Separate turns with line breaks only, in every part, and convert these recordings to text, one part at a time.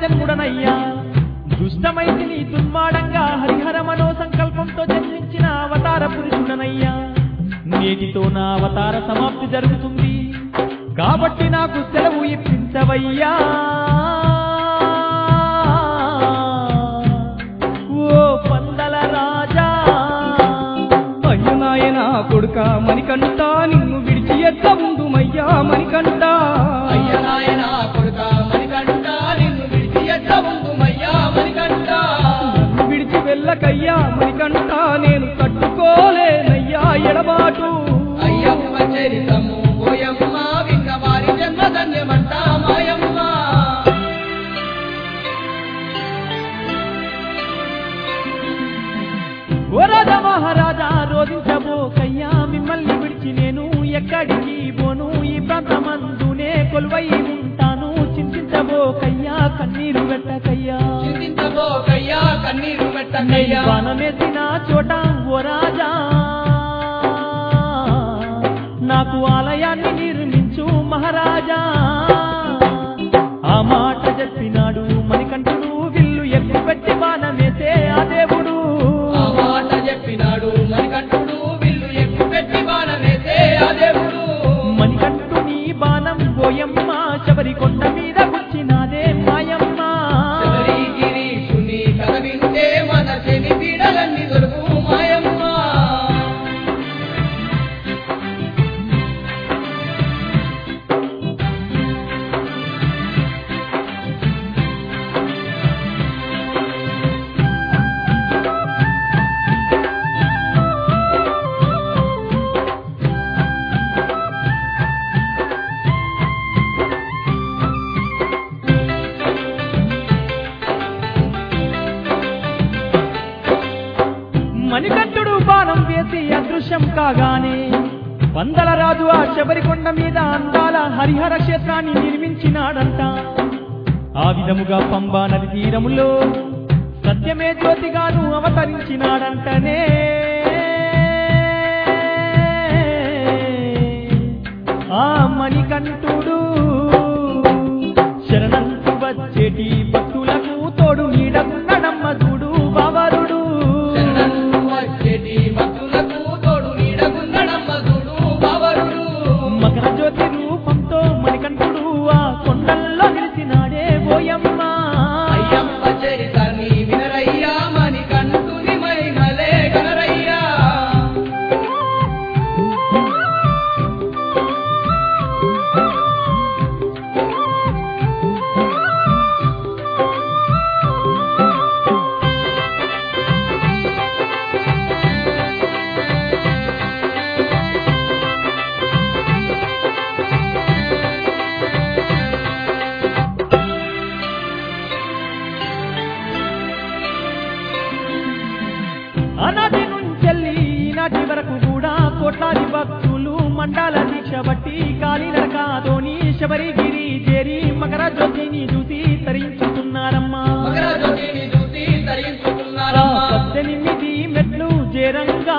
జన్ముడనయ్యా దుష్టమైతి నీ దుర్మాడంగా హరిహర మనో సంకల్పంతో జన్మించిన అవతార పురుషుడనయ్యా నేటితో నా అవతార సమాప్తి జరుగుతుంది కాబట్టి నాకు సెలవు ఇప్పించవయ్యా ఓ పందల రాజా
అయ్య నాయన కొడుక మణికంఠ నిన్ను విడిచి ఎట్ల ఉండుమయ్యా మణికంఠ
అయ్య నాయన కొడుక మణికంఠ నిన్ను విడిచి ఎట్ట ఉందుమయ్యా మణికంఠ
నన్ను విడిచి వెళ్ళకయ్యా మణికంఠ నేను తట్టుకోలేనయ్యా ఎడబాటు
అయ్యమ్మ చరితము ఓయమ్మ విన్న వారి జన్మధన్యమంట మాయమ్మ
ఓ రాజా మహారాజా రోధించబోకయ్యా మిమ్మల్ని విడిచి నేను ఎక్కడికి పోను ఈ ప్రాంతమందునే కొలువై ఉంటాను చింతించబోకయ్యా కన్నీరు పెట్టకయ్యా
చింతించబోకయ్యా కన్నీరు
నేను
పెట్టకయ్యా
బాణమేసిన చోట ఓ రాజా నాకు ఆలయాన్ని నిర్మించు మహారాజా ఆ మాట చెప్పినాడు మణికంఠుడు విల్లు ఎత్తి పెట్టి బాణమేసే ఆ దేవుడు
ఆ మాట చెప్పినాడు మణికంఠుడు విల్లు ఎక్కు పెట్టి బాణమేసే ఆ దేవుడు
మణికంఠుని బాణం పోయమ్మ శబరి కొండ మీద కూర్చినాదే మాయమ్మ
శబరి గిరీశుని కథ వింటే మన శని పీడలన్నీ దొరుకు మాయమ్మ
మణికంఠుడు బాణం వేసి అదృశ్యం కాగానే వందల రాజు ఆ శబరికొండ మీద అందాల హరిహర క్షేత్రాన్ని నిర్మించినాడంట ఆ విధముగా పంబా నది తీరములో సత్యమే జ్యోతిగాను అవతరించినాడంటనే ఆ మణికంఠుడు శరణంతు వచ్చేటి భక్తులకు తోడు నీడగున్నడమ్మ చూడు బావరుడు
శరణంటు వచ్చేటి భక్తులకు తోడు నీడగున్నడమ్మ చూడు బావరుడు
మకర జ్యోతి రూపంతో మణికంఠుడు ఆ కొండల్లో నిలిచినాడే ఓయమ్మ
అయ్యమ్మ చరితని వినరయ్యా మణికంఠుని మహిమలే గనరయ్యా
అనాటి నుంచెల్లి ఈనాటి వరకు కూడా కోట్లాది భక్తులు మండల దీక్ష బట్టి కాలి నరకాదోని శబరిగిరి చేరి మకర జ్యోతిని చూసి తరించుతున్నారమ్మా
మకర జ్యోతిని చూసి
ఆ
తరించుకున్నారమ్మా
పద్దెనిమిది మెట్లు చేరంగా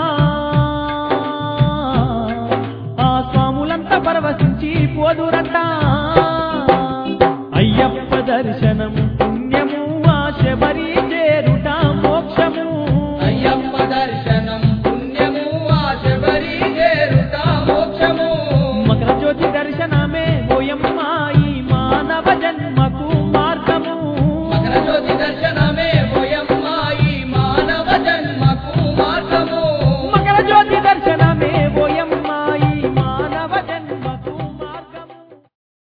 ఆ స్వాములంతా పరవశించి పోదురంట అయ్యప్ప దర్శనం పుణ్యము ఆ శబరి చేరుట మోక్షము
అయ్యప్ప దర్శనం పుణ్యము ఆ శబరి చేరుట మోక్షము
మకర జ్యోతి దర్శనమే ఓయమ్మ ఈ మానవ జన్మకు